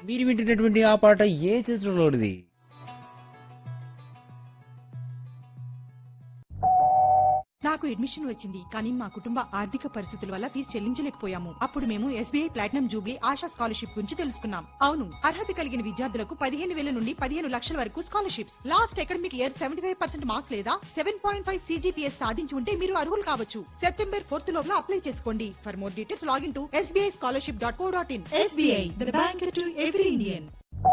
మీరు వింటున్నటువంటి ఆ పాట ఏ చిత్రంలోనిది నాకు అడ్మిషన్ వచ్చింది కానీ మా కుటుంబ ఆర్థిక పరిస్థితుల వల్ల ఫీజు చెల్లించలేకపోయాము అప్పుడు మేము SBI platinum jubilee Asha scholarship గురించి తెలుసుకున్నాం అవును అర్హత కలిగిన విద్యార్థులకు పదిహేను వేల నుండి పదిహేను లక్షల వరకు scholarships last academic year seventy five percent marks లేదా సెవెన్ పాయింట్ ఫైవ్ సీజీపీఎస్ సాధించి ఉంటే మీరు అర్హులు కావచ్చు సెప్టెంబర్ ఫోర్త్ లోపల అప్లై చేసుకోండి for more details log in to SBI scholarship dot co dot in SBI the bank to every Indian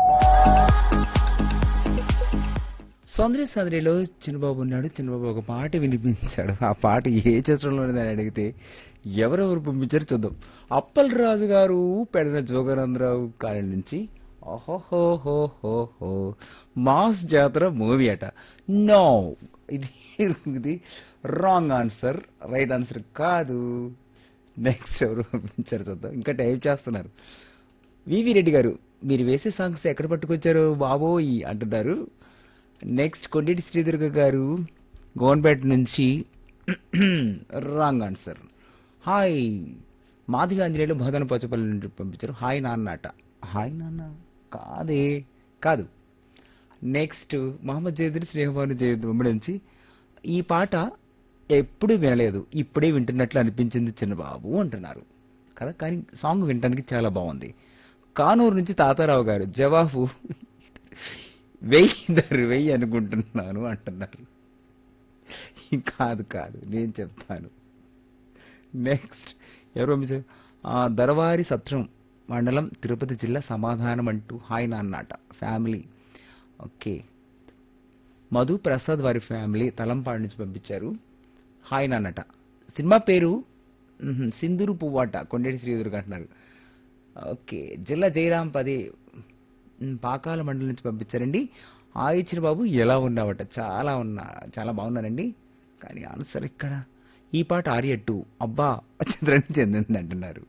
సౌందర్య సాదరిలో చిన్నబాబు ఉన్నాడు చిన్నబాబు ఒక పాట వినిపించాడు ఆ పాట ఏ చిత్రంలోనిది అని అడిగితే ఎవరెవరు పంపించారు చూద్దాం అప్పల్ రాజు గారు పెడన జోగానందరావు కాలం నుంచి ఓహోహోహోహో మాస్ జాతర మూవీ అట నో ఇది ఇది రాంగ్ ఆన్సర్ రైట్ ఆన్సర్ కాదు నెక్స్ట్ ఎవరు పంపించారు చూద్దాం ఇంకా టైప్ చేస్తున్నారు వివి రెడ్డి గారు మీరు వేసే సాంగ్స్ ఎక్కడ పట్టుకొచ్చారు బాబోయ్ అంటున్నారు నెక్స్ట్ కొండేటి శ్రీదుర్గ గారు గోన్పేట నుంచి wrong answer hi Madhavi Anjaneyulu Bodhana Pachapalli నుండి పంపించారు హాయ్ నాన్న అట హాయ్ నాన్న కాదే కాదు నెక్స్ట్ మహమ్మద్ జయదుని స్నేహభాను జయద్ బొమ్మ నుంచి ఈ పాట ఎప్పుడు వినలేదు ఇప్పుడే వింటున్నట్లు అనిపించింది చిన్నబాబు అంటున్నారు కదా కానీ సాంగ్ వినడానికి చాలా బాగుంది కానూరు నుంచి తాతారావు గారు జవాబు వెయ్యి ధర వెయ్యి అనుకుంటున్నాను అంటున్నారు కాదు కాదు నేను చెప్తాను నెక్స్ట్ ఎవరు పంపించారు ఆ, దరవారి సత్రం మండలం తిరుపతి జిల్లా సమాధానం అంటూ హాయ్ నాన్నట ఫ్యామిలీ ఓకే మధు ప్రసాద్ వారి ఫ్యామిలీ తలంపాడు నుంచి పంపించారు హాయ్ నాన్నట సినిమా పేరు మ్హూ, సింధూరు పువ్వాట కొండేటి శ్రీదుర్గ అంటున్నారు ఓకే జిల్లా జయరాం పది మ్, పాకాల మండలం నుంచి పంపించారండి ఆ ఇచ్చిన బాబు ఎలా ఉన్నావట చాలా ఉన్నా చాలా బాగున్నానండి కానీ ఆన్సర్ ఇక్కడ ఈ పాట ఆర్య టూ అబ్బా చిత్రానికి చెందింది అంటున్నారు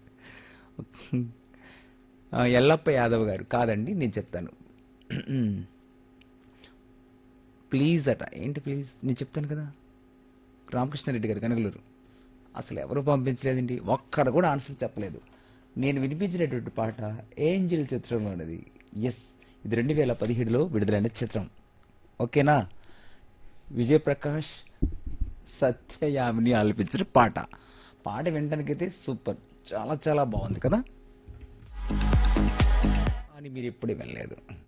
ఆ, ఎల్లప్ప యాదవ్ గారు కాదండి నేను చెప్తాను ప్లీజ్ అట ఏంటి ప్లీజ్ నేను చెప్తాను కదా రామకృష్ణారెడ్డి గారు కనగలూరు అసలు ఎవరు పంపించలేదండి ఒక్కరు కూడా ఆన్సర్ చెప్పలేదు నేను వినిపించినటువంటి పాట ఏంజిల్ చిత్రంలోనిది ఎస్ ఇది రెండు వేల పదిహేడులో విడుదలైన చిత్రం ఓకేనా విజయప్రకాష్ సత్యయామిని ఆలపించిన పాట పాట వినడానికైతే సూపర్ చాలా చాలా బాగుంది కదా అని మీరు ఎప్పుడు వినలేదు